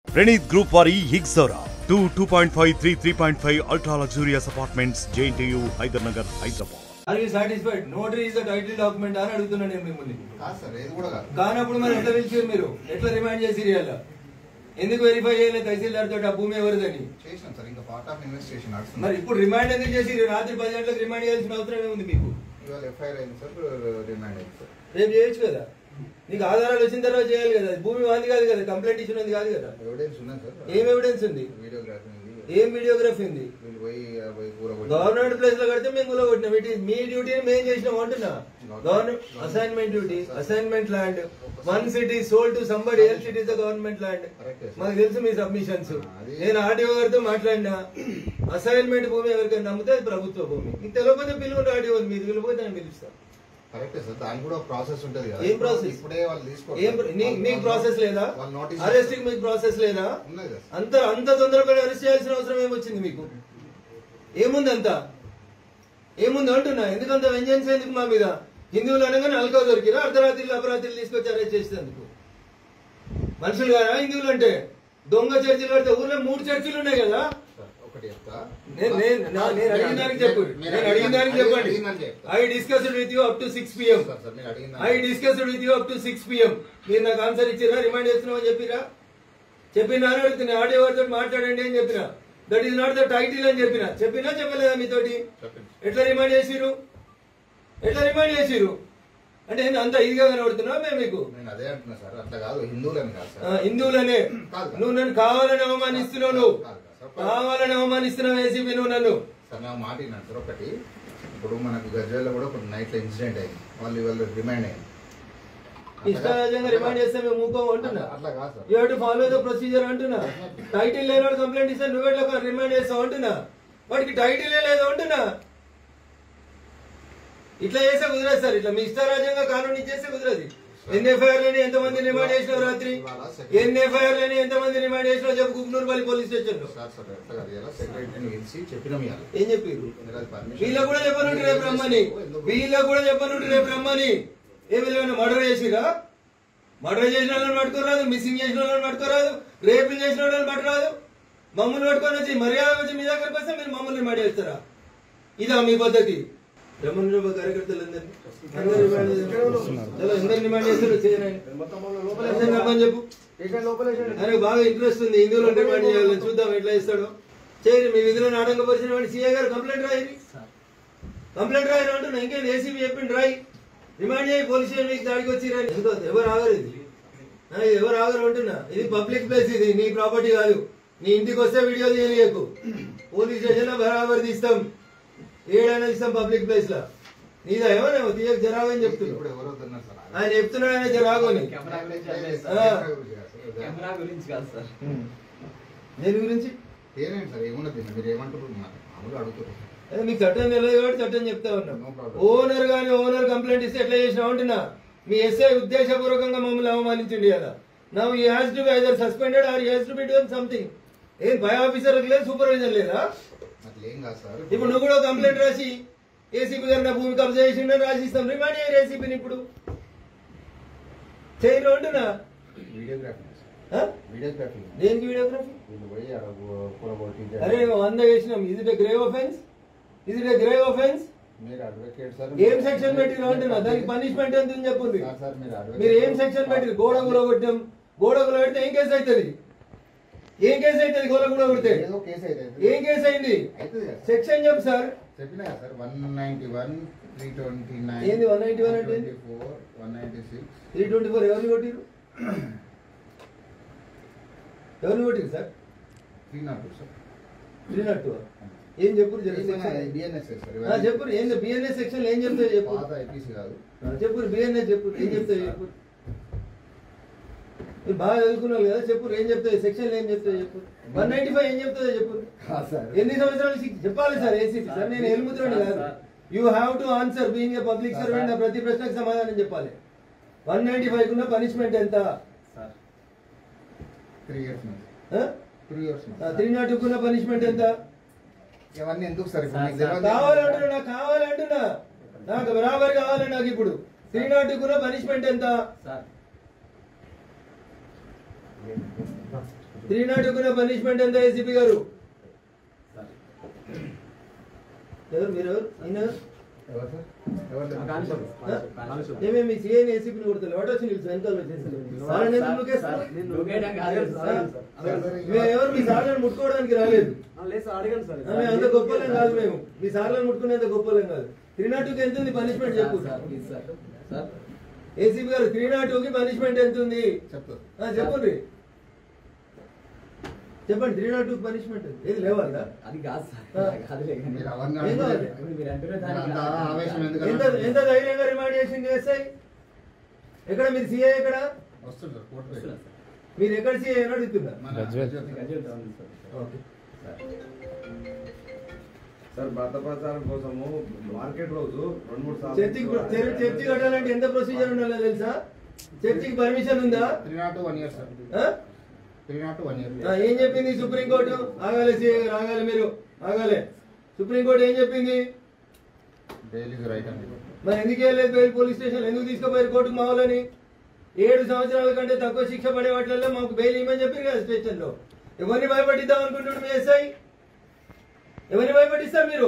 Praneeth group వారి హిగ్సోరా two two point five three three point five ultra luxurious apartments JNTU Hyder Nagar Hyderabad are you satisfied notary is the title document అని అడుగుతున్నాను నేను మిమ్మల్ని కాదు సార్ ఇది కూడా కాదు కానప్పుడు మరి ఎట్లా పిలిచారు మీరు ఎట్లా రిమాండ్ చేసి ఇవాళ ఎందుకు వెరిఫై చేయలేదు తహసీల్దార్ తోటి ఆ భూమి ఎవరిదని చేసినాం సార్ ఇంకా పార్ట్ ఆఫ్ ఇన్వెస్టిగేషన్ నడుస్తుంది మరి ఇప్పుడు రిమాండ్ ఎందుకు చేసి రాత్రి పది గంటలకు రిమాండ్ చేయాల్సిన అవసరం ఏముంది మీకు ఇవాళ ఎఫ్ఐఆర్ అయింది సార్ రిమాండ్ అయింది సార్ రేపు చేయొచ్చు కదా నీకు ఆధారాలు వచ్చిన తర్వాత చేయాలి కదా భూమి వాంది కాదు కదా కంప్లైంట్ ఇచ్చినది కాదు కదా ఎవిడెన్స్ ఉన్నది సార్ ఏం ఎవిడెన్స్ ఉంది వీడియోగ్రఫీ ఉంది ఏం వీడియోగ్రఫీ ఉంది వీళ్ళు పోయి ఆ పోయి కూర కొట్టి- గవర్నమెంట్ ప్లేస్ లో కడితే మేము కూడా కొట్టినాం ఇట్ ఈస్ మీ డ్యూటీని మేము చేసినాం అంటున్నా government assignment duty assignment land one city sold to somebody L city the government land Correct, sir. మాకు తెలుసు మీ సబ్మిషన్స్ అది- నేను ఆర్డీఓ గారితో మాట్లాడినా అసైన్మెంట్ భూమి ఎవరికైనా నమ్మితే అది ప్రభుత్వ భూమి మీకు తెలియకపోతే పిలువుంటే ఆర్డీఓ మీరు పిలిపోతే నేను పిలుస్తాను కరెక్టే సార్ దానికి కూడా ప్రాసెస్ ఉంటది కదా ఏం process? ఇప్పుడే వాళ్ళు తీసుకోవాలి ఏం ప్ర- నీ- నీకు ప్రాసెస్ లేదా వాళ్ళు నోటీస్ అరెస్ట్ మీకు ప్రాసెస్ లేదా ఉన్నది కదా సార్. అంత అంత తొందరగా అరెస్ట్ చేయాల్సిన అవసరం ఏమొచ్చింది మీకు ఏముంది అంత ఏముంది అంటున్నా ఎందుకంత వెంజన్స్ ఎందుకు మా మీద హిందువులు అనగానే అల్కా దొరికిరా అర్ధరాత్రిలో అపరాత్రులు తీసుకొచ్చి అరెస్ట్ చేసేందుకు మనుషులు కదా హిందువులు అంటే దొంగ చర్చిలు పడితే ఊర్లో మూడు చర్చిలు ఉన్నాయి కదా సార్, ఒకటి చెప్తా నేను నేను నా- నేను అడిగిన దానికి చెప్పు మీరు నేను అడిగిన దానికి అడిగిన- చెప్పండి అడిగిన దానికి చెప్తా. I discussed with you up to six PM sir, sir, మీరు అడిగిన I discussed with you up to six PM మీరు నాకు ఆన్సర్ ఇచ్చిరా రిమైండ్ చేస్తున్నామని చెప్పిరా చెప్పినా అని అడుగుతున్నా ఆడియో వారితో మాట్లాడండి అని చెప్పిన that is not the title అని చెప్పిన చెప్పినా చెప్పలేదా మీతోటి చెప్పండి. ఎట్లా రిమైండ్ చేసిరు ఎట్లా రిమైండ్ చేసిరు అంటే ఏంది అంత ఇదిగా కనబడుతున్నా మేము మీకు నేను అదే అంటున్నా సార్ అట్లా కాదు హిందువులని కాదు ఆ, సార్ హిందువులనే కాదు. నువ్వు నన్ను కావాలని అవమానిస్తున్నావు నువ్వు కాదు, కాదు, సార్. కావాలని అవమానిస్తున్నావు ఏసీపీ నువ్వు నన్ను సార్ నా మాట విన్నాను సార్ ఒకటి ఇప్పుడు మనకు గజ్వేల్లో కూడా ఒక నైట్ లో ఇన్సిడెంట్ అయింది వాళ్ళు ఇవాళ రిమైండ్ అయింది ఇష్టారాజ్యంగా రిమైండ్ చేస్తే మేము మూకం అంటున్నా అట్లా కాదు sir you have to follow the procedure అంటున్నా టైటిల్ లేనివాడు కంప్లైంట్ ఇస్తే నువ్వు ఎట్లా రిమైండ్ చేస్తావు అంటున్నా వాడికి టైటిల్ లేదు అంటున్నా ఇట్లా చేస్తే కుదరదు సార్ ఇట్లా మీ ఇష్టారాజ్యంగా కానూన్ ఇచ్చేస్తే కుదరదు ఎన్ని ఎఫ్ఐఆర్ లని ఎంతమంది రిమాండ్ చేసినావు రాత్రి ఎన్ని ఎఫ్ఐఆర్ లని ఎంతమంది రిమాండ్ చేసినావు చెప్పు కుక్నూరుపల్లి పోలీస్ స్టేషన్ లో సార్ సార్ ఎట్లా కాదు ఇలా సెక్రటరీని పిలిచి చెప్పినాం ఇవాళ ఏం చెప్పారు మీరు అది permission- వీళ్ళకు కూడా చెప్పనుంటే రేపు రమ్మని ఎందుకు? వీళ్ళకు కూడా చెప్పనుంటే రేపు రమ్మని ఏమి లేవన్నా మర్డర్ చేసిరా మర్డర్ చేసిన వాళ్ళని పట్టుకోరాదు మిస్సింగ్ చేసిన వాళ్ళని పట్టుకోరాదు రేపులు చేసిన వాళ్ళని పట్టరాదు మమ్మల్ని పట్టుకొని వచ్చి మర్యాద వచ్చి మీ దగ్గరకు వస్తే మీరు మమ్మల్ని రిమాండ్ చేస్తారా ఇదా మీ పద్ధతి రమణ కార్యకర్తలు అందరినీ అందరినీ రిమాండ్ చేస్తారు. చలో, అందరినీ రిమాండ్ చేస్తారు చేయనండి అందరినీ రమ్మని చెప్పు ఆయనకు బాగా ఇంట్రెస్ట్ ఉంది హిందువులు అంటే రిమాండ్ చేయాలని చూద్దాం ఎట్లా ఇస్తాడో చేయరు మీ విధులను ఆటంకపరిచిన వాడు సీఏ గారు కంప్లైంట్ రాయరి కంప్లైంట్ రాయరు అంటున్నా ఇంకేం ఏసీబీ చెప్పిండు రాయి రిమాండ్ చేయి పోలీస్ స్టేషన్ మీకు దాడికి వచ్చి రండి ఎందుకో ఎవరు ఆగరు ఇది ఆ, ఇది ఎవరు ఆగరు అంటున్నా ఇది పబ్లిక్ ప్లేస్ ఇది నీ ప్రాపర్టీ కాదు నీ ఇంటికి వస్తే వీడియో తీయకు పోలీస్ స్టేషన్ లో బరాబర్ తీస్తాం ఏడైనా తీస్తాం పబ్లిక్ ప్లేస్ లో నీదా ఏమన్నా తీయక జరాగని చెప్తున్నా ఇప్పుడు ఎవరు వద్దన్నారు సార్ ఆయన చెప్తున్నాడు ఆయన జరాగని కెమెరా గురించి కాదు ఆ. సార్. కెమెరా గురించి కాదు సార్ దేని గురించి ఏమేంటి సార్ ఏమున్నది మీరు ఏమంటారు మామూలుగా అడుగుతారు అదే మీకు చట్టం తెలియదు కాబట్టి చట్టం చెప్తా ఉన్నాం No problem. ఓనర్ గాని ఓనర్ కంప్లైంట్ ఇస్తే ఎట్లా చేసినావు అంటున్నా మీ ఎస్ఐ ఉద్దేశపూర్వకంగా మమ్మల్ని అవమానించండి కదా now you has to be either suspended or has to be done something ఏం భయ ఆఫీసర్ లేదు సూపర్వైజర్ లేదా అట్లా ఏం కాదు సార్ ఇప్పుడు నువ్వు కూడా కంప్లైంట్ రాసి ఏసీపీ గారు నా భూమి కబ్జా చేసిండని రాసిస్తాం రిమాండ్ చేయరు ఏసీపీని ఇప్పుడు చేయరు అంటున్నా వీడియోగ్రఫీ ఆ? వీడియోగ్రఫీ దేనికి వీడియోగ్రఫీ వీళ్ళు పోయి ఆడ కూరబోటి అరే వంద చేసినాం ఇది గ్రేవ్ ఒఫెన్స్ ఇది గ్రేవ్ ఒఫెన్స్ మీరు అడ్వకేట్ సార్ ఏం సెక్షన్ పెట్టిరు అంటున్నా దానికి పనిష్మెంట్ ఎంత ఉంది చెప్పండి సార్, సార్ మీరు advocate. మీరు ఏం సెక్షన్ పెట్టిరు గోడ కూడా కొట్టాం గోడ కూడా పెడితే ఏం కేసు అవుతుంది ఏం కేసు అవుతుంది గోడ కూడా కొడితే ఏదో కేసు అయితే ఏం కేసు అయింది అవుతుంది కదా సార్. సెక్షన్ చెప్పు సార్ చెప్పినా కదా sir one ninety one three twenty nine ఏంది 191 అంటే? Twenty four one ninety six three twenty four ఎవరిని కొట్టిరు ఎవరిని కొట్టిరు sir three not two sir three not two ఏం చెప్పు బిఎన్ఎస్ ఆ, సార్ చెప్పు ఏంది బిఎన్ఎస్ సెక్షన్ ఏం చెప్తావు చెప్పు పాత ఐపీసీ కాదు ఆ, చెప్పు బిఎన్ఎస్ చెప్పు ఏం చెప్తావు చెప్పు మీరు బాగా చదువుకున్నారు కదా చెప్పు ఏం చెప్తావు సెక్షన్ ఏం చెప్తావు చెప్పు వన్ నైన్టీ ఫైవ్ ఏం చెప్తుందో చెప్పు సార్ ఎన్ని సంవత్సరాలు శిక్ష- చెప్పాలి సార్ ఏసీపీ సార్ నేను ఎలుముతున్నాను కాదు you have to answer being a public servant ప్రతి ప్రశ్నకు సమాధానం చెప్పాలి వన్ నైన్టీ ఫైవ్ ఉన్న పనిష్మెంట్ ఎంత సార్ త్రీ ఇయర్స్ నుంచి త్రీ ఇయర్స్ త్రీ నాట్ ఉన్న పనిష్మెంట్ ఎంత ఇవన్నీ ఎందుకు సార్ ఇప్పుడు మీకు సార్, తెలియదు. కావాలంటున్నా నాకు కావాలంటున్నా నాకు బరాబర్ కావాలి నాకు ఇప్పుడు త్రీ నాట్ ఉన్న పనిష్మెంట్ ఎంత సార్ త్రీ నాట్ పనిష్మెంట్ ఎంత ఏసీపీ గారు ఎవరు మీరు ఎవరు ఆయన ఎవరు? ఎవరు సార్ ఎవరు లేరు. ఏమేమి మీ సీఎన్ ఏసీపీని కొడతారు వాట్ వచ్చి నీళ్ళు వెనకాల వచ్చేసి సార్ ఎందుకు నూకేస్తారు? మేము ఎవరు మీ సార్లను ముట్టుకోవడానికి రాలేదు మేము అంత గొప్పలేం కాదు మేము మీ సార్లను ముట్టుకునేంత గొప్పలేం కాదు త్రీ నాట్ టూకి ఎంత ఉంది పనిష్మెంట్ చెప్పు ఏసీపీ గారు త్రీ నాట్ టూకి పనిష్మెంట్ ఎంత ఉంది చెప్తా ఆ, చెప్పండి చెప్పండి త్రీ నాట్ టూ పనిష్మెంట్ ఏది లేవాలా అది కాదు ఆ. సార్ కాదులే కానీ. మీరు అవంగా ఏం కావాలి? ఇప్పుడు మీరు అంటున్న మీరు దానికి అంత ఆవేశం ఎందుకు ఎంత అన్నారు? ఎంత ధైర్యంగా రిమాండ్ చేసింది ఎస్ఐ ఎక్కడ మీరు సీఐ ఎక్కడ వస్తుంది సార్ కోర్టు వస్తున్నా సార్. మీరు ఎక్కడ సీఐ అని అడుగుతున్నా మన గజ్వేల్ టౌన్ ఉంది సార్. ఓకే సార్ భర్త ప్రచారం కోసము మార్కెట్ రోజు రెండు మూడు చర్చికి చర్చి చర్చి కట్టాలంటే ఎంత ప్రొసీజర్ ఉండాలో తెలుసా చర్చికి పర్మిషన్ ఉందా three not one year sir ఆ? త్రీ నాట్ వన్ ఇయర్ ఆ, ఏం చెప్పింది సుప్రీంకోర్టు ఆగాలి సీఐ గారు ఆగాలి మీరు ఆగాలి సుప్రీంకోర్టు ఏం చెప్పింది డైలీ రైట్ అండి మరి ఎందుకు వెళ్ళలేదు బెయిల్ పోలీస్ స్టేషన్ ఎందుకు తీసుకుపోయారు కోర్టుకు మా వాళ్ళని ఏడు సంవత్సరాల కంటే తక్కువ శిక్ష పడే వాటిల్లో మాకు బెయిల్ ఇవ్వమని చెప్పారు కదా స్టేషన్ లో ఎవరిని భయపడిద్దాం అనుకుంటున్నారు మీ ఎస్ఐ ఎవరిని భయపడిస్తారు మీరు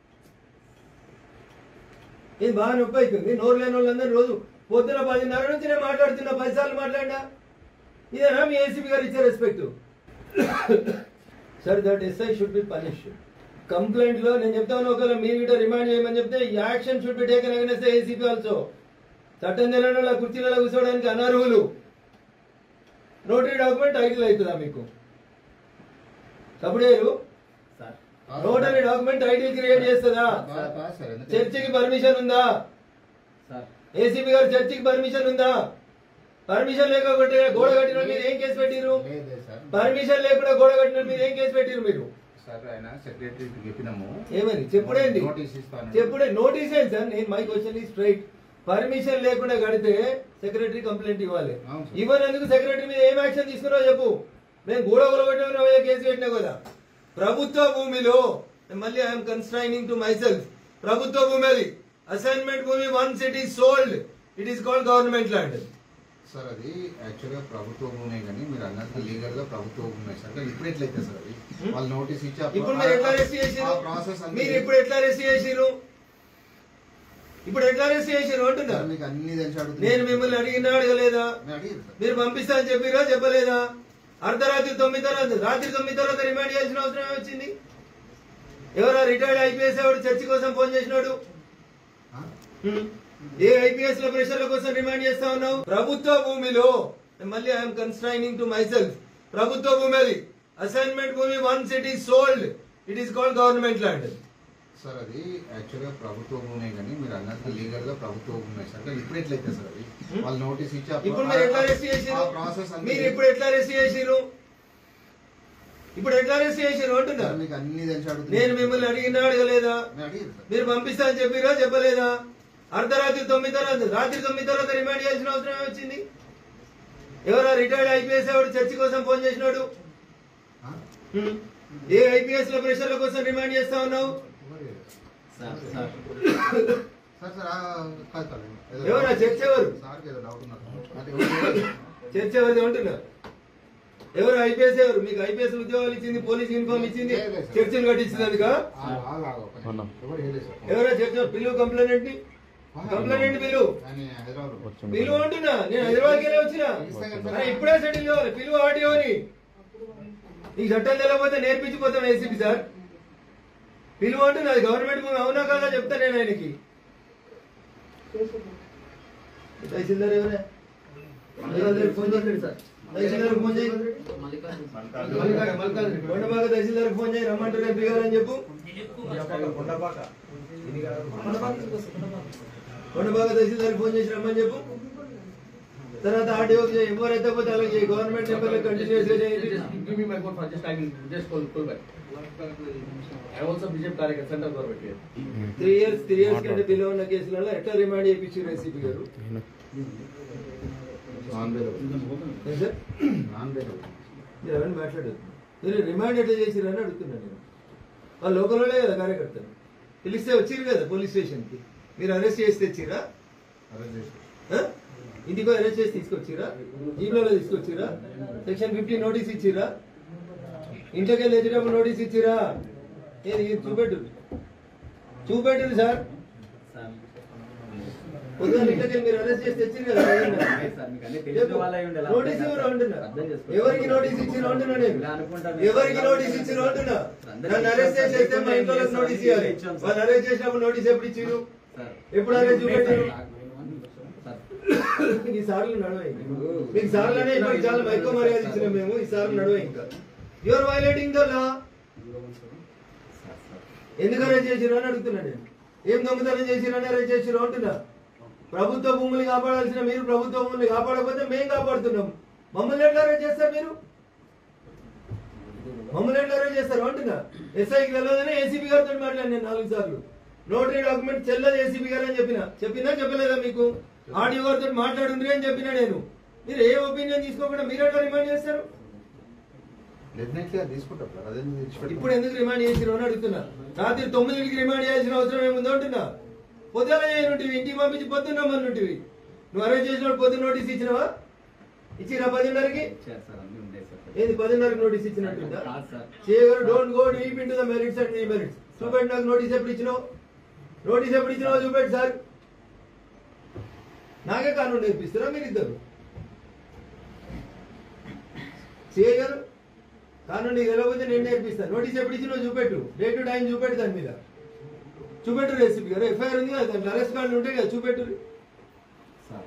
ఇది బాగా నొప్పి అవుతుంది నోరు లేని వాళ్ళందరూ రోజు పొద్దున పదిన్నర నుంచి నేను మాట్లాడుతున్నా పది సార్లు మాట్లాడినా ఇదేనా మీ ఏసీపీ గారు ఇచ్చే respect sir that SI should be punish complaint లో నేను చెప్తాను ఒకవేళ మీ గిட்ட రిమాండ్ చేయమని చెప్తే action should be taken against ACP also చట్టం తెలియని వాళ్ళ కుర్చీలలో కూర్చోవడానికి అనర్హులు నోటరీ డాక్యుమెంట్ టైటిల్ అవుతుందా మీకు సపడేరు sir notary document title create చేస్తుందా సార్ ఎందుకు చర్చికి పర్మిషన్ ఉందా సార్ ఏసీపీ గారు చర్చికి పర్మిషన్ ఉందా పర్మిషన్ లేకపోతే గోడ కట్టిన వాళ్ళ మీద ఏం కేసు పెట్టిరు లేదు లేదు సార్ పర్మిషన్ లేకుండా గోడ కట్టిన వాళ్ళ మీద ఏం కేసు పెట్టిరు మీరు సార్ ఆయన సెక్రటరీకి చెప్పినాము ఏమని చెప్పుడేంటి నోటీస్ ఇస్తాను చెప్పుడే నోటీస్ ఏంటి సార్ నేను మై క్వశ్చన్ ఈ స్ట్రైట్ పర్మిషన్ లేకుండా కడితే సెక్రటరీ కంప్లైంట్ ఇవ్వాలి అవును సార్. ఇవ్వనందుకు సెక్రటరీ మీద ఏం యాక్షన్ తీసుకున్నారో చెప్పు మేము గూడ కొలగొట్టిన కేసు పెట్టినా కదా ప్రభుత్వ భూమిలో మళ్ళీ I'm constraining to myself ప్రభుత్వ భూమి అది అసైన్మెంట్ భూమి once it is sold it is called government land sir అది యాక్చువల్గా ప్రభుత్వ భూమే కానీ మీరు అన్నట్టు లీగల్ గా ప్రభుత్వ భూమే సార్ కానీ ఇప్పుడు ఎట్లయితే సార్ అది వాళ్ళు నోటీస్ ఇచ్చి ఆ ఇప్పుడు మీరు ఎట్లా అరెస్ట్ ఆ చేసిరు ప్రాసెస్ అంతా మీరు ఇప్పుడు ఎట్లా అరెస్ట్ చేసిరు ఇప్పుడు ఎట్లా అరెస్ట్ చేసిరు అంటున్నా సార్ మీకు అన్ని తెలిసి అడుగుతున్నా. నేను మిమ్మల్ని అడిగినా అడగలేదా నేను అడిగాను సార్. మీరు పంపిస్తా అని చెప్పిరా చెప్పలేదా అర్ధరాత్రి తొమ్మిది తర్వాత రాత్రి తొమ్మిది తర్వాత రిమాండ్ చేయాల్సిన అవసరం ఏమొచ్చింది ఎవరో రిటైర్డ్ ఐపీఎస్ ఎవడు చర్చి కోసం ఫోన్ చేసినాడు ఆ? హ్మ్. ఏ ఐపీఎస్ లో ప్రెషర్ల కోసం రిమాండ్ చేస్తా ఉన్నావు ప్రభుత్వ భూమిలో మళ్ళీ I'm constraining to myself ప్రభుత్వ భూమి అది అసైన్మెంట్ భూమి once it is sold it is called government land sir అది యాక్చువల్గా ప్రభుత్వ భూమే కానీ మీరు అన్నట్టు లీగల్ గా ప్రభుత్వ భూమే సార్ కానీ ఇప్పుడు ఎట్లయితే సార్ అది వాళ్ళు నోటీస్ ఇచ్చి ఆ ఇప్పుడు మీరు ఎట్లా అరెస్ట్ చేసిరు ఆ ప్రాసెస్ అంతా మీరు ఇప్పుడు ఎట్లా అరెస్ట్ చేసిరు ఇప్పుడు ఎట్లా అరెస్ట్ చేసిరు అంటున్నా సార్ మీకు అన్ని తెలిసి అడుగుతున్నా. నేను మిమ్మల్ని అడిగినా అడగలేదా నేను అడిగాను సార్. మీరు పంపిస్తా అని చెప్పిరా చెప్పలేదా అర్ధరాత్రి తొమ్మిది తర్వాత రాత్రి తొమ్మిది తర్వాత రిమాండ్ చేయాల్సిన అవసరం ఏమొచ్చింది ఎవరో రిటైర్డ్ ఐపీఎస్ ఎవడు చర్చి కోసం ఫోన్ చేసినాడు ఆ? హ్మ్. ఏ ఐపీఎస్ లో ప్రెషర్ల కోసం రిమాండ్ చేస్తా ఉన్నావు ఎవరు? సార్ సార్ సార్ సార్ ఆ, కాదు సార్ ఏదో- ఎవరు ఆ చర్చ్ ఎవరు సార్కి ఏదో డౌట్ ఉన్నారు అది ఎవరు? చర్చ ఎవరిది అంటున్నా ఎవరు ఐపీఎస్ ఎవరు మీకు ఐపీఎస్ ఉద్యోగాలు ఇచ్చింది పోలీస్ యూనిఫామ్ ఇచ్చింది లేదు, లేదు, సార్. చర్చలు కట్టించినందుక ఆ, ఆగు, ఆగు, ఒక నిమిషం. ఎవరు చేయలేదు సార్. ఎవరో చర్చ పిలువు కంప్లైంట్ ని కంప్లైంట్ పిలువు ఆయన హైదరాబాద్ పిలువు అంటున్నా నేను హైదరాబాద్కి వెళ్ళి వచ్చిన అరే ఇప్పుడే సెటిల్ కావాలి పిలువు ఆడియోని ఈ చట్టం తెలియకపోతే నేర్పించిపోతాను ఏసీపీ సార్ పిలువు అంటున్నా అది గవర్నమెంట్ భూమి అవునా కాదా చెప్తా నేను ఆయనకి తహసీల్దార్ ఎవరే తహసీల్దార్ ఫోన్ చేయండి సార్ తహసీల్దార్ ఫోన్ చేయి కొండబాగ తహసీల్దార్ ఫోన్ చేయి రమ్మంటారు ఎంపీ గారు అని చెప్పు కొండపాక కొండబాగ తహసీల్దార్ ఫోన్ చేసి రమ్మని చెప్పు తర్వాత ఆర్టీఓకి చేయి ఎవరైతే పోతే అలాగే చేయి గవర్నమెంట్ ఎంపీలో కంటిన్యూస్ గా చేయండి Give me my phone for just I can just call, call back. I also BJP కార్యకర్త central government here. Three years three years కంటే బిలో ఉన్న కేసులలో ఎట్లా రిమాండ్ చేయించారు ఏసీపీ గారు నాన్ బెయిల్ ఏం సార్ నాన్ బెయిల్ మీరు ఎవరిని మాట్లాడదు మీరు రిమాండ్ ఎట్లా చేసిరని అడుగుతున్నాను నేను వాళ్ళు లోకల్లోనే కదా కార్యకర్తలు పిలిస్తే వచ్చిరు కదా పోలీస్ స్టేషన్కి మీరు అరెస్ట్ చేసి తెచ్చిరా అరెస్ట్ చేసి ఆ? ఇంటికి అరెస్ట్ చేసి తీసుకొచ్చిరా జీబ్లో తీసుకొచ్చిరా సెక్షన్ ఫిఫ్టీ నోటీస్ ఇచ్చిరా ఇంట్లోకి వెళ్ళి వచ్చేటప్పుడు నోటీస్ ఇచ్చిరా ఏది ఇది చూపెట్టు చూపెట్టు సార్ పొద్దున్న ఇంట్లోకి వెళ్ళి మీరు అరెస్ట్ చేసి తెచ్చింది కదా సార్, మీకు అన్నీ తెలిసిన వాళ్ళే ఉండి ఎలా నోటీస్ ఉంటాయి ఎవరు సార్? అంటున్నా అర్థం చేసుకోండి. ఎవరికి నోటీస్ ఇచ్చిన అంటున్నా నేను ఇలా అనుకుంటారు. ఎవరికి నోటీస్ ఇచ్చిన అంటున్నా అందరికీ నన్ను అరెస్ట్ ఇచ్చాం చేసేస్తే సార్. మా ఇంట్లో వాళ్ళకి నోటీస్ ఇవ్వాలి ఇచ్చాం సార్. వాళ్ళు అరెస్ట్ చేసినప్పుడు నోటీస్ ఎప్పుడు ఇచ్చిరు సార్. ఎప్పుడు అరెస్ట్ చూపెట్టారు సార్, ఈ సార్లు నడవ మీకు సార్లనే ఇప్పుడు చాలా ఎక్కువ మర్యాద ఇచ్చినాం మేము ఈ సార్లు నడవ ఇంకా యువర్ వైలేటింగ్ ద లా ఎందుకు అరెస్ట్ చేసిరు అని అడుగుతున్నా నేను ఏం దొంగతనం చేసిరు అని అరెస్ట్ చేసిరు అంటున్నా ప్రభుత్వ భూములు కాపాడాల్సిన మీరు ప్రభుత్వ భూములు కాపాడకపోతే మేము కాపాడుతున్నాం మమ్మల్ని ఎట్లా అరెస్ట్ చేస్తారు మీరు మమ్మల్ని ఎట్లా అరెస్ట్ చేస్తారు అంటున్నా ఎస్ఐకి వెళ్ళదని ఏసీపీ గారితో మాట్లాడాను నేను నాలుగు సార్లు నోటరీ డాక్యుమెంట్ చెల్లదు ఏసీపీ గారు అని చెప్పిన చెప్పినా చెప్పలేదా మీకు ఆడియో గారితో మాట్లాడుండ్రి అని చెప్పినా నేను మీరు ఏ ఒపీనియన్ తీసుకోకుండా మీరు ఎట్లా రిమైండ్ చేస్తారు డెఫినెట్లీ అది తీసుకుంటాం సార్ అదే విడిచిపెట్టం. ఇప్పుడు ఎందుకు రిమాండ్ చేసిరు అని అడుగుతున్నా రాత్రి తొమ్మిదికి రిమాండ్ చేయాల్సిన అవసరం ఏముందో అంటున్నా పొద్దున చేయనుంటివి ఇంటికి పంపించి పొద్దున్న రమ్మనుంటివి నువ్వు అరెస్ట్ చేసినప్పుడు పొద్దున్న నోటీస్ ఇచ్చినావా ఇచ్చిరా పదిన్నరకి ఇచ్చారు సార్, అన్నీ ఉన్నాయి సార్. ఏంది పదిన్నరకి నోటీస్ ఇచ్చినట్టుందా కాదు సార్. చేయగలరు don't go deep into the merits and demerits చూపెట్టి నాకు నోటీస్ ఎప్పుడు ఇచ్చినావు నోటీస్ ఎప్పుడు ఇచ్చినావు చూపెట్టి సార్ నాకే కానూన్ నేర్పిస్తారా మీరు ఇద్దరు చేయగలరు కానూన్ నీకు తెలియకపోతే నేను నేర్పిస్తాను నోటీస్ ఎప్పుడు ఇచ్చినావు చూపెట్టు డే టు టైం చూపెట్టు దాని మీద చూపెట్టు రెసిపీ గారు ఎఫ్ఐఆర్ ఉంది కదా దాంట్లో అరెస్ట్ కార్డు ఉంటాయి కదా చూపెట్టు సార్.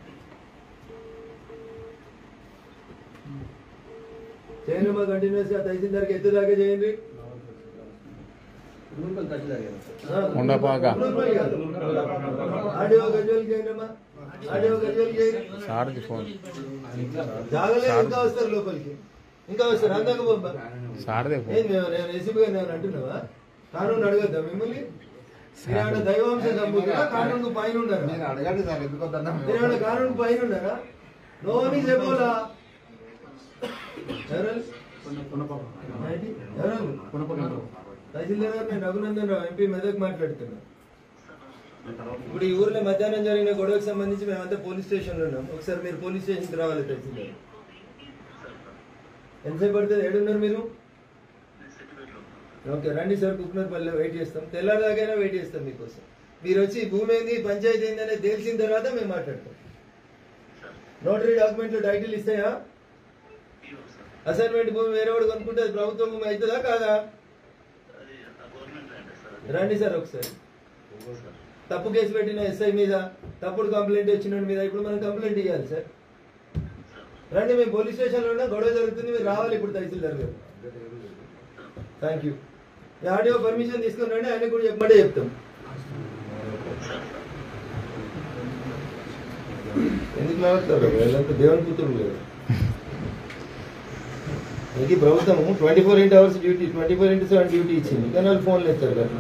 చేయండి మా కంటిన్యూస్ గా తహసీల్దార్కి ఎత్తుదాకా చేయండి రూల్పల్ తహసీల్దార్ గారు సార్. ఆ. ఉండపాక. ఉండపాక కాదు. ఆడియో గజ్వల్ చేయండి అమ్మా ఆడియో గజ్వల్ చేయండి సార్ది ఫోన్ జాగలే ఇంకా వస్తారు లోపలికి ఇంకా వస్తారు అందాక బొమ్మ సార్దే ఫోన్ ఏం మేము నేను రెసిపీ గారు నేను అంటున్నావా కానూన్ అడగద్దా మిమ్మల్ని మీరు ఏమన్నా దైవాంశం చంపుతారా కానూన్ పైన నేను ఉన్నారా అడగండి సార్ ఎందుకు వద్దన్నా మీరు ఏమన్నా కానూన్ పైన ఉన్నారా నోని చెప్పోలా ఎవరు ఏంటి? ఎవరు తహసీల్దార్ గారు నేను రఘునందన్ రావు ఎంపీ మెదక్ మాట్లాడుతున్నా ఇప్పుడు ఈ ఊర్లో మధ్యాహ్నం జరిగిన గొడవకు సంబంధించి మేమంతా పోలీస్ స్టేషన్ లో ఉన్నాం ఒకసారి మీరు పోలీస్ స్టేషన్కి రావాలి తహసీల్దార్ ఎంతసేపు పడుతుంది ఏడున్నారు మీరు ఓకే రండి సార్ కుక్నర్పల్లిలో వెయిట్ చేస్తాం తెల్లారిదాకైనా వెయిట్ చేస్తాం మీకోసం మీరు వచ్చి భూమి ఏంది పంచాయతీ ఏంది అనేది తెలిసిన తర్వాత మేము మాట్లాడతాం నోటరీ డాక్యుమెంట్లు టైటిల్ ఇస్తాయా అసైన్మెంట్ భూమి వేరే వాడు కొనుక్కుంటే అది ప్రభుత్వ భూమి అవుతుందా కాదా రండి సార్ ఒకసారి తప్పు కేసు పెట్టిన ఎస్ఐ మీద తప్పుడు కంప్లైంట్ వచ్చిన మీద ఇప్పుడు మనం కంప్లైంట్ ఇవ్వాలి సార్ రండి మేము పోలీస్ స్టేషన్లో ఉన్నా గొడవ జరుగుతుంది మీరు రావాలి ఇప్పుడు తహసీల్దార్ గారు థ్యాంక్ యూ ఈ ఆడియో పర్మిషన్ తీసుకుని రండి ఆయన కూడా చెప్పమంటే చెప్తాం ఎందుకు లాగుతారు వీళ్ళంతా దేవుని కూతురు లేదు ఇది ప్రభుత్వం twenty four into hours duty twenty four into seven duty ఇచ్చింది కానీ వాళ్ళు ఫోన్లు ఇస్తారు కదా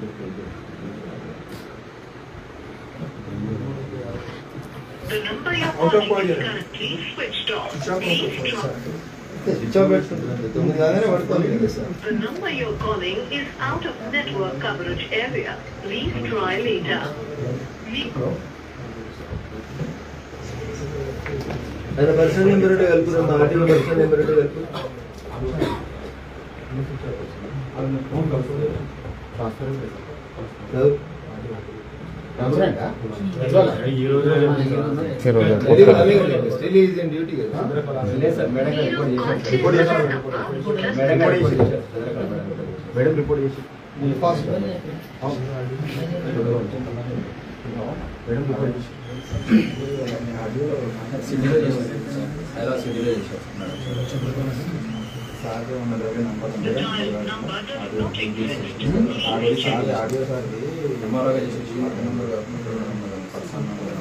The number you're calling is currently switched off. Please try. Switch off పెట్టుకుంటుంది తొమ్మిది కాగానే పడుకోవాలి కదా sir The number you're calling is out of network coverage area. Please try later. ఆయన పర్సనల్ నెంబర్ ఉంటే కలుపుదాం మా ఆర్టీఓ పర్సనల్ నెంబర్ ఉంటే కలుపు కలుపు. ఈరోజు Very good, అలాగే ఉండండి. Still he is in duty కదా. లేదు సార్, మేడం గారు రిపోర్ట్ చేశారు సార్. రిపోర్ట్ చేశారు. number మేడం గారు రిపోర్ట్ చేశారు మేడం రిపోర్ట్ చేసి ఫాస్ట్ మేడం రిపోర్ట్ చేసి సిటీలో చేశారు సార్. హైదరాబాద్ సిటీలో చేశారు సార్ ఉన్న దగ్గర number The dial number does not exist. Audio sir audio sir ఎంఆర్ఓగా చేసేసి number personal number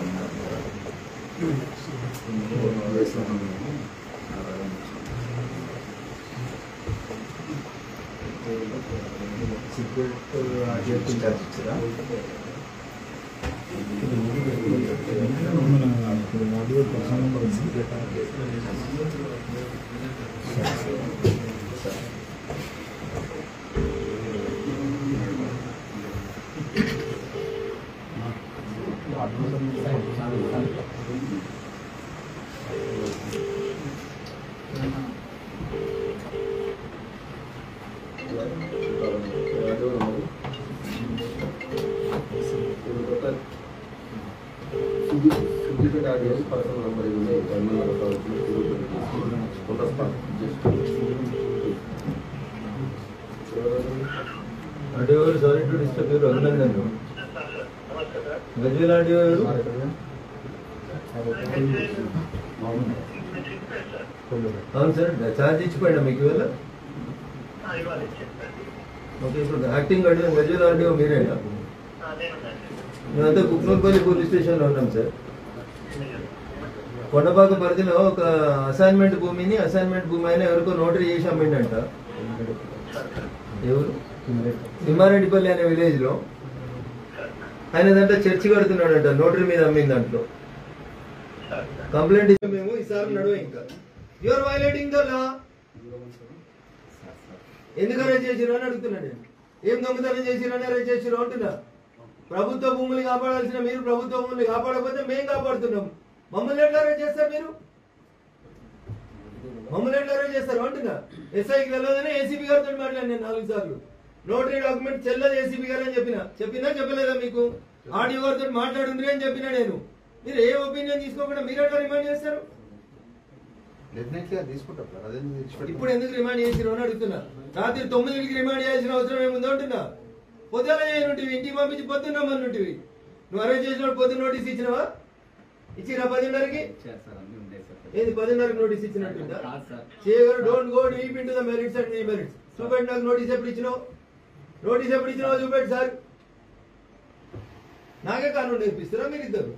secret audio charge ఇచ్చారా audio personal number secret duplicate audios personal number ఇవ్వండి ఎమ్మెల్యే కావచ్చు కొంత స్పాట్ జస్ట్ ఆడియో ఎవరు సారీ టు డిస్టర్బ్ ఎవరు Abhinandan Gajwel audio ఎవరు అవును సార్ ఛార్జ్ ఇచ్చిపోయినా మీకు ఇవాళ ఓకే ఇప్పుడు యాక్టింగ్ ఆడియో గజ్వేల్ ఆడియో మీరేనా మేమంతా కుక్నూర్పల్లి పోలీస్ స్టేషన్లో ఉన్నాం సార్ కొండపాక పరిధిలో ఒక అసైన్మెంట్ భూమిని అసైన్మెంట్ భూమి అయినా ఎవరికో నోటరీ చేసి అమ్మిండంట ఎవరు తిమ్మారెడ్డిపల్లి అనే విలేజ్ లో ఆయన దాంట్లో చర్చి కడుతున్నాడంట నోటరీ మీద అమ్మిన దాంట్లో కంప్లైంట్ ఇచ్చి మేము ఈసారి నడువ ఇంకా యువర్ వైలేటింగ్ ద లా ఎందుకు అరెస్ట్ చేసిరు అని అడుగుతున్నా నేను ఏం దొంగతనం చేసిరు అని అరెస్ట్ చేసిరు అంటున్నా ప్రభుత్వ భూములు కాపాడాల్సిన మీరు ప్రభుత్వ భూములు కాపాడకపోతే మేము కాపాడుతున్నాం మమ్మల్ని ఎట్లా అరెస్ట్ చేస్తారు మీరు మమ్మల్ని ఎట్లా అరెస్ట్ చేస్తారు అంటున్నా ఎస్ఐకి వెళ్ళదని ఏసీబీ గారితో మాట్లాడాను నేను నాలుగు సార్లు నోటరీ డాక్యుమెంట్ చెల్లదు ఏసీబీ గారు అని చెప్పిన చెప్పినా చెప్పలేదా మీకు ఆడియో గారితో మాట్లాడుండ్రి అని చెప్పినా నేను మీరు ఏ ఒపీనియన్ తీసుకోకుండా మీరు ఎట్లా రిమైండ్ చేస్తారు డెఫినెట్లీ అది తీసుకుంటాం సార్ అదే ఇప్పుడు ఎందుకు రిమాండ్ చేసిరు అని అడుగుతున్నా రాత్రి తొమ్మిదికి రిమాండ్ చేయాల్సిన అవసరం ఏముందో అంటున్నా పొద్దున చేయనుంటివి ఇంటికి పంపించి పొద్దున్న రమ్మనుంటివి నువ్వు అరెస్ట్ చేసిన పొద్దున్న నోటీస్ ఇచ్చినావా ఇచ్చిరా పదిన్నరకి ఏది పదిన్నరకి నోటీస్ ఇచ్చినట్టుందా చేయగలరు don't go deep into the merits and the merits చూపెట్టి నాకు నోటీస్ ఎప్పుడు ఇచ్చినావు నోటీస్ ఎప్పుడు ఇచ్చినావు చూపెట్టి సార్ నాకే కానూన్ నేర్పిస్తారా మీరు ఇద్దరు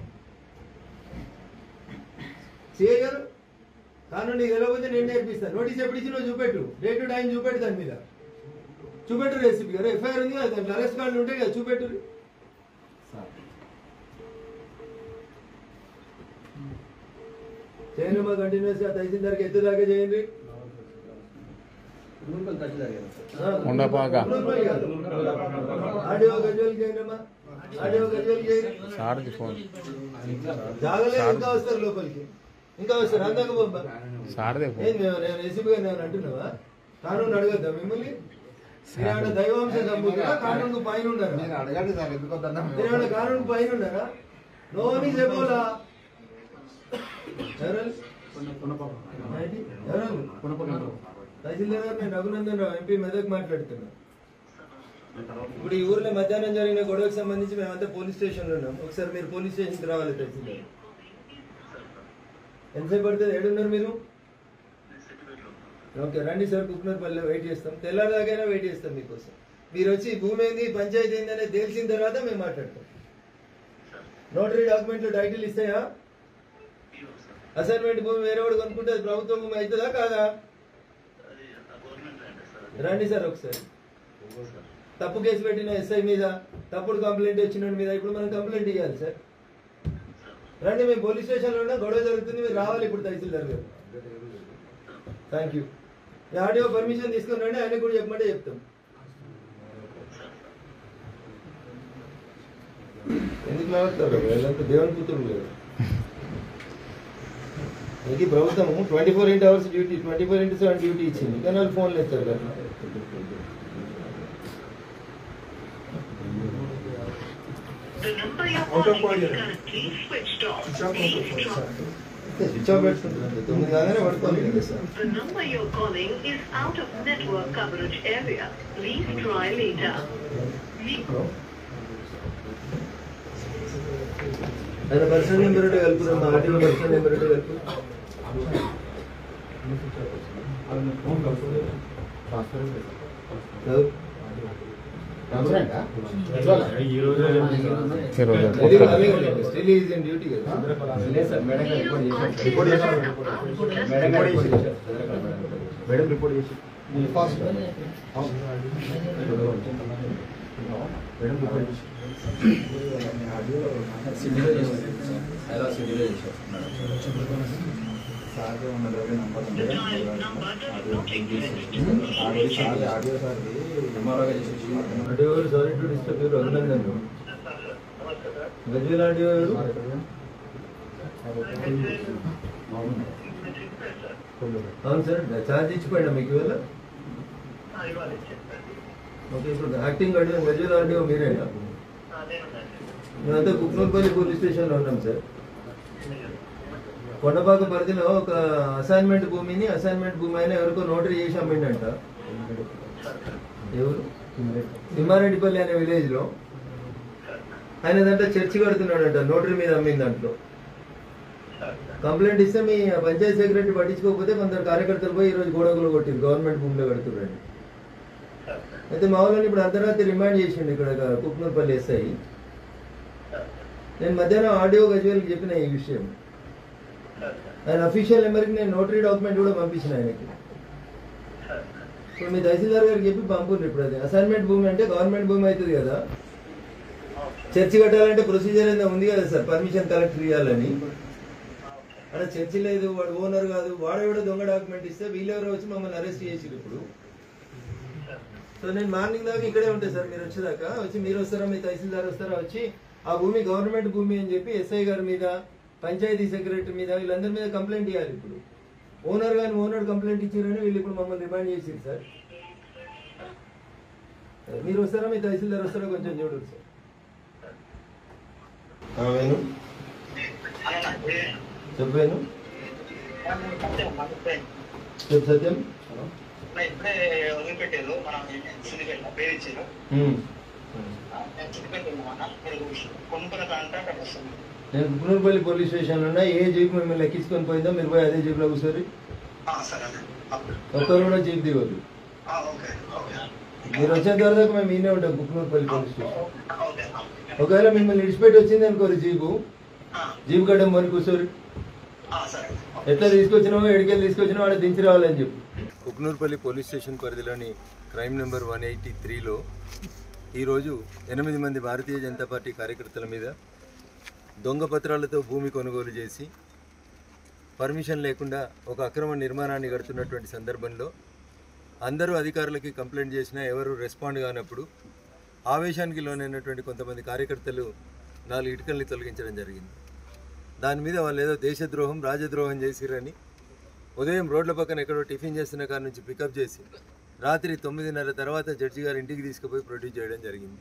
చేయగలరు కానూన్ నీకు తెలియకపోతే నేను నేర్పిస్తాను నోటీస్ ఎప్పుడు ఇచ్చినావు చూపెట్టు డేట్ టు టైం చూపెట్టు దాని మీద చూపెట్టు రెసిపీ గారు ఎఫ్ఐఆర్ ఉంది కదా దాంట్లో అరెస్ట్ కార్డు ఉంటాయి కదా చూపెట్టు చేయండి మా కంటిన్యూస్ గా తహసీల్దార్కి ఎత్తుదాకా చేయండి మున్సిపల్ తహసీల్దార్ గారు సార్. ఆ, ఉండపాక. ఉండపాక కాదు. ఆడియో గజ్వల్ చేయండి అమ్మా ఆడియో గజ్వల్ చేయండి సార్ది ఫోన్ జాగలేదు ఇంకా వస్తారు లోపలికి ఇంకా వస్తారు అందాక బొమ్మ సార్దే ఫోన్ ఏం మేము నేను ఏసీబీ గారు నేను అంటున్నావా కానూన్ అడగద్దా మిమ్మల్ని మీరు ఏమన్నా దైవాంశ సంబూతులా కానూన్ పైన నేను ఉన్నారా అడగండి సార్ ఎందుకు వద్దన్నా మీరు ఏమన్నా కానూన్ పైన ఉన్నారా నోని చెప్పోలా ఎవరు ఏంటి? ఎవరు తహసీల్దార్ గారు నేను రఘునందన్ రావు ఎంపీ మెదక్ మాట్లాడుతున్నా ఇప్పుడు ఈ ఊర్లో మధ్యాహ్నం జరిగిన గొడవకు సంబంధించి మేమంతా పోలీస్ స్టేషన్ లో ఉన్నాం ఒకసారి మీరు పోలీస్ స్టేషన్కి రావాలి తహసీల్దార్ ఎంతసేపు పడుతుంది ఏడున్నారు మీరు ఓకే రండి సార్ కుక్నూర్పల్లిలో వెయిట్ చేస్తాం తెల్లారిదాకైనా వెయిట్ చేస్తాం మీకోసం మీరు వచ్చి ఈ భూమి ఏంది పంచాయతీ ఏంది అనేది తెలిసిన తర్వాత మేము మాట్లాడతాం నోటరీ డాక్యుమెంట్లు టైటిల్ ఇస్తాయా అసైన్మెంట్ భూమి వేరే వాడు కొనుక్కుంటే అది ప్రభుత్వ భూమి అవుతుందా కాదా రండి సార్ ఒకసారి తప్పు కేసు పెట్టిన ఎస్ఐ మీద తప్పుడు కంప్లైంట్ వచ్చిన మీద ఇప్పుడు మనం కంప్లైంట్ ఇవ్వాలి సార్ రండి మేము పోలీస్ స్టేషన్లో ఉన్నా గొడవ జరుగుతుంది మీరు రావాలి ఇప్పుడు తహసీల్దార్ గారు థ్యాంక్ యూ ఈ ఆడియో పర్మిషన్ తీసుకుని రండి ఆయన కూడా చెప్పమంటే చెప్తాం ఎందుకు లాగుతారు వీళ్ళంతా దేవుని కూతురు లేదు ఇది ప్రభుత్వం twenty four into hours duty twenty four into seven duty ఇచ్చింది కానీ వాళ్ళు ఫోన్లు ఇస్తారు కదా The number you're calling is currently switched off. Please try. Switch off పెట్టుకుంటున్నారు తొమ్మిది కాగానే పడుకోవాలి కదా sir The number you're calling is out of network coverage area. Please try later. ఆయన పర్సనల్ నెంబర్ ఒకటి కలుపుదాం మా ఆర్టీఓ పర్సనల్ నెంబర్ ఒకటి కలుపు కలుపు. ఈరోజు ఇది అవి స్టిల్ ఈజ్ ఇన్ డ్యూటీ కదా లేదు సార్ మేడం గారు రిపోర్ట్ చేశారు మేడం రిపోర్ట్ చేసి ఫాస్ట్ మేడం రిపోర్ట్ చేసి సిటీలో చేశారు హైదరాబాద్ సిటీలో చేశారు సార్గా ఉన్న దగ్గర number The dial number does not exist. Audio sir audio సార్ది ఎంఆర్ఓగా చేసేసి ఆడియో సారీ టు డిస్టర్బ్ ఎవరు అభినందన్ గజ్వేల్ ఆడియో ఎవరు అవును సార్ ఛార్జ్ ఇచ్చిపోయినా మీకు ఇవాళ ఇవాళ ఇచ్చేస్తాను ఓకే ఇప్పుడు యాక్టింగ్ ఆడియో గజ్వల్ ఆడియో మీరేనా నేను సార్ మేమంతా కుక్నూర్పల్లి పోలీస్ స్టేషన్లో ఉన్నాం సార్ కొండపాక పరిధిలో ఒక అసైన్మెంట్ భూమిని అసైన్మెంట్ భూమి అయినా ఎవరికో నోటరీ చేసి అమ్మిండంట ఎవరు తిమ్మారెడ్డిపల్లి అనే విలేజ్ లో ఆయన దాంట్లో చర్చి కడుతున్నాడంట నోటరీ మీద అమ్మిన దాంట్లో కంప్లైంట్ ఇస్తే మీ పంచాయతీ సెక్రటరీ పట్టించుకోకపోతే కొందరు కార్యకర్తలు పోయి ఈరోజు గోడగులు కొట్టింది గవర్నమెంట్ భూమిలో కడుతున్నాడు అయితే మా వాళ్ళని ఇప్పుడు అర్ధరాత్రి రిమాండ్ చేసిండు ఇక్కడ కుక్నూర్పల్లి ఎస్ఐ నేను మధ్యాహ్నం ఆడియో గజ్వేల్కి చెప్పిన ఈ విషయం ఆయన అఫీషియల్ నెంబర్కి నేను నోటరీ డాక్యుమెంట్ కూడా పంపించిన ఆయనకి సో మీ తహసీల్దార్ గారికి చెప్పి పంపుండ్రు ఇప్పుడు అది అసైన్మెంట్ భూమి అంటే గవర్నమెంట్ భూమి అవుతుంది కదా చర్చి కట్టాలంటే ప్రొసీజర్ ఏదో ఉంది కదా సార్ పర్మిషన్ కలెక్టర్ ఇవ్వాలని అక్కడ చర్చి లేదు వాడు ఓనర్ కాదు వాడెవడో దొంగ డాక్యుమెంట్ ఇస్తే వీళ్ళెవరో వచ్చి మమ్మల్ని అరెస్ట్ చేసిరు ఇప్పుడు సో నేను మార్నింగ్ దాకా ఇక్కడే ఉంటాను సార్ మీరు వచ్చేదాకా వచ్చి మీరు వస్తారా మీ తహసీల్దార్ వస్తారా వచ్చి ఆ భూమి గవర్నమెంట్ భూమి అని చెప్పి ఎస్ఐ గారి మీద పంచాయతీ సెక్రటరీ మీద వీళ్ళందరి మీద కంప్లైంట్ ఇవ్వాలి ఇప్పుడు ఓనర్ కానీ ఓనర్ కంప్లైంట్ ఇచ్చారని వీళ్ళు ఇప్పుడు మమ్మల్ని రిమాండ్ చేసింది సార్ మీరు వస్తారా మీ తహసీల్దార్ వస్తారా కొంచెం చూడరు సార్ ఆ, వేణు చెప్పు వేణు చెప్పు సత్యం ఇప్పుడే వదిలిపెట్టారు మనం సిద్దిపేట పేరు ఇచ్చారు ఉమ్. నేను సిద్దిపేట వెళ్ళమన్నా మీరు కొనుక్కున్న కాంట్రాక్ట్ వస్తుంది నేను కుకునూరుపల్లి పోలీస్ స్టేషన్ ఉన్నా ఏ జీప్ మిమ్మల్ని ఎక్కించుకొని పోయిందో మీరు పోయి అదే జీప్లో కూర్చోరి సరే ఒక్కరు కూడా జీప్ దిగొద్దు ఓకే ఓకే మీరు వచ్చేంత వరకు మేము ఈయనే ఉంటాం కుకునూరుపల్లి పోలీస్ స్టేషన్ ఓకే ఒకవేళ మిమ్మల్ని ఇడిచిపెట్టి వచ్చింది అనుకోరు జీపు జీప్ గడ్డం కొని కూర్చోరు సరే ఎట్లా తీసుకొచ్చినావో ఎడికెళ్ళి తీసుకొచ్చినావో ఆడ దించి రావాలని చెప్పు కుక్నూరుపల్లి పోలీస్ స్టేషన్ పరిధిలోని క్రైమ్ నెంబర్ వన్ ఎయిటీ త్రీలో ఈరోజు ఎనిమిది మంది భారతీయ జనతా పార్టీ కార్యకర్తల మీద దొంగ పత్రాలతో భూమి కొనుగోలు చేసి పర్మిషన్ లేకుండా ఒక అక్రమ నిర్మాణాన్ని కడుతున్నటువంటి సందర్భంలో అందరూ అధికారులకి కంప్లైంట్ చేసినా ఎవరు రెస్పాండ్ కానప్పుడు ఆవేశానికి లోనైనటువంటి కొంతమంది కార్యకర్తలు నాలుగు ఇటుకల్ని తొలగించడం జరిగింది దాని మీద వాళ్ళు ఏదో దేశద్రోహం రాజద్రోహం చేసిరని ఉదయం రోడ్ల పక్కన ఎక్కడో టిఫిన్ చేస్తున్న కాడ నుంచి పికప్ చేసి రాత్రి తొమ్మిదిన్నర తర్వాత జడ్జి గారి ఇంటికి తీసుకుపోయి ప్రొడ్యూస్ చేయడం జరిగింది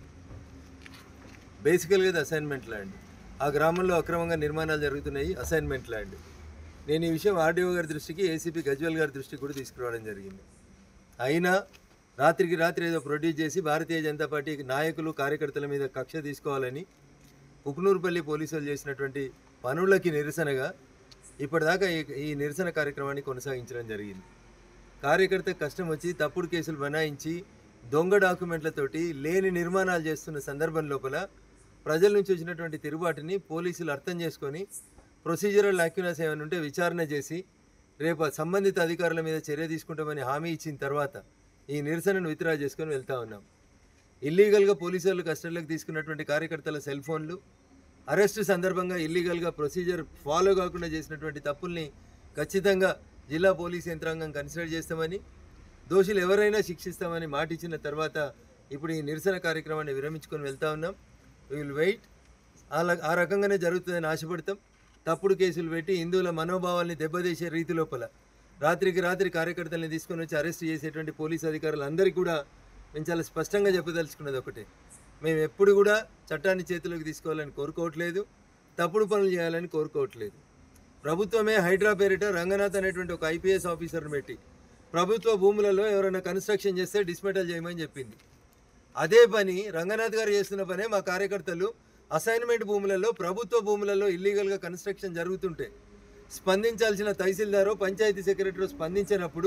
బేసికల్గా ఇది అసైన్మెంట్ ల్యాండ్ ఆ గ్రామంలో అక్రమంగా నిర్మాణాలు జరుగుతున్నాయి అసైన్మెంట్ ల్యాండ్ నేను ఈ విషయం ఆర్డీఓ గారి దృష్టికి ఏసీపీ గజ్వల్ గారి దృష్టికి కూడా తీసుకురావడం జరిగింది అయినా రాత్రికి రాత్రి ఏదో ప్రొడ్యూస్ చేసి భారతీయ జనతా పార్టీ నాయకులు కార్యకర్తల మీద కక్ష తీసుకోవాలని ఉకునూరుపల్లి పోలీసులు చేసినటువంటి పనులకి నిరసనగా ఇప్పటిదాకా ఈ ఈ నిరసన కార్యక్రమాన్ని కొనసాగించడం జరిగింది కార్యకర్త కష్టం వచ్చి తప్పుడు కేసులు బనాయించి దొంగ డాక్యుమెంట్లతోటి లేని నిర్మాణాలు చేస్తున్న సందర్భం లోపల ప్రజల నుంచి వచ్చినటువంటి తిరుగుబాటుని పోలీసులు అర్థం చేసుకొని ప్రొసీజరల్ లాక్యునస్ ఏమైనా ఉంటే విచారణ చేసి రేపు ఆ సంబంధిత అధికారుల మీద చర్య తీసుకుంటామని హామీ ఇచ్చిన తర్వాత ఈ నిరసనను విత్డ్రా చేసుకొని వెళ్తా ఉన్నాం ఇల్లీగల్గా పోలీసు వాళ్ళు కస్టడీలోకి తీసుకున్నటువంటి కార్యకర్తల సెల్ ఫోన్లు అరెస్ట్ సందర్భంగా ఇల్లీగల్గా ప్రొసీజర్ ఫాలో కాకుండా చేసినటువంటి తప్పుల్ని ఖచ్చితంగా జిల్లా పోలీస్ యంత్రాంగం కన్సిడర్ చేస్తామని దోషులు ఎవరైనా శిక్షిస్తామని మాట ఇచ్చిన తర్వాత ఇప్పుడు ఈ నిరసన కార్యక్రమాన్ని విరమించుకొని వెళ్తా ఉన్నాం విల్ వెయిట్ అలా ఆ రకంగానే జరుగుతుందని ఆశపడతాం తప్పుడు కేసులు పెట్టి హిందువుల మనోభావాల్ని దెబ్బతీసే రీతి లోపల రాత్రికి రాత్రి కార్యకర్తల్ని తీసుకొని వచ్చి అరెస్ట్ చేసేటువంటి పోలీస్ అధికారులు అందరికీ కూడా మేము చాలా స్పష్టంగా చెప్పదలుచుకున్నది ఒకటే మేము ఎప్పుడు కూడా చట్టాన్ని చేతిలోకి తీసుకోవాలని కోరుకోవట్లేదు తప్పుడు పనులు చేయాలని కోరుకోవట్లేదు ప్రభుత్వమే హైడ్రా పేరిట రంగనాథ్ అనేటువంటి ఒక ఐపీఎస్ ఆఫీసర్ని పెట్టి ప్రభుత్వ భూములలో ఎవరైనా కన్స్ట్రక్షన్ చేస్తే డిస్మెటల్ చేయమని చెప్పింది అదే పని రంగనాథ్ గారు చేస్తున్న పనే మా కార్యకర్తలు అసైన్మెంట్ భూములలో ప్రభుత్వ భూములలో ఇల్లీగల్గా కన్స్ట్రక్షన్ జరుగుతుంటే స్పందించాల్సిన తహసీల్దారో పంచాయతీ సెక్రటరీ స్పందించినప్పుడు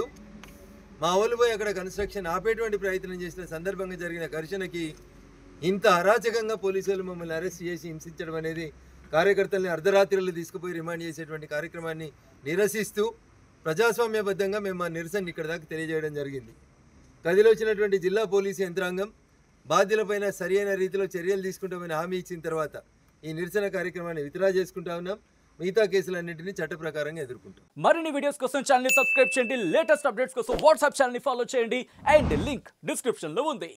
మా వాళ్ళు పోయి అక్కడ కన్స్ట్రక్షన్ ఆపేటువంటి ప్రయత్నం చేసిన సందర్భంగా జరిగిన ఘర్షణకి ఇంత అరాచకంగా పోలీసులు మమ్మల్ని అరెస్ట్ చేసి హింసించడం అనేది కార్యకర్తల్ని అర్ధరాత్రులు తీసుకుపోయి రిమాండ్ చేసేటువంటి కార్యక్రమాన్ని నిరసిస్తూ ప్రజాస్వామ్యబద్ధంగా మేము మా నిరసన ఇక్కడ దాకా తెలియజేయడం జరిగింది కదిలో వచ్చినటువంటి జిల్లా పోలీసు యంత్రాంగం బాధ్యులపైన సరియైన రీతిలో చర్యలు తీసుకుంటామని హామీ ఇచ్చిన తర్వాత ఈ నిరసన కార్యక్రమాన్ని విత్డ్రా చేసుకుంటా ఉన్నాం మిగతా కేసులన్నింటినీ చట్ట ప్రకారంగా ఎదుర్కొంటాం మరిన్ని వీడియోస్ కోసం ఛానల్ సబ్స్క్రైబ్ చేయండి లేటెస్ట్ అప్డేట్స్ కోసం వాట్సాప్ ఛానల్ ఫాలో చేయండి అండ్ లింక్ డిస్క్రిప్షన్ లో ఉంది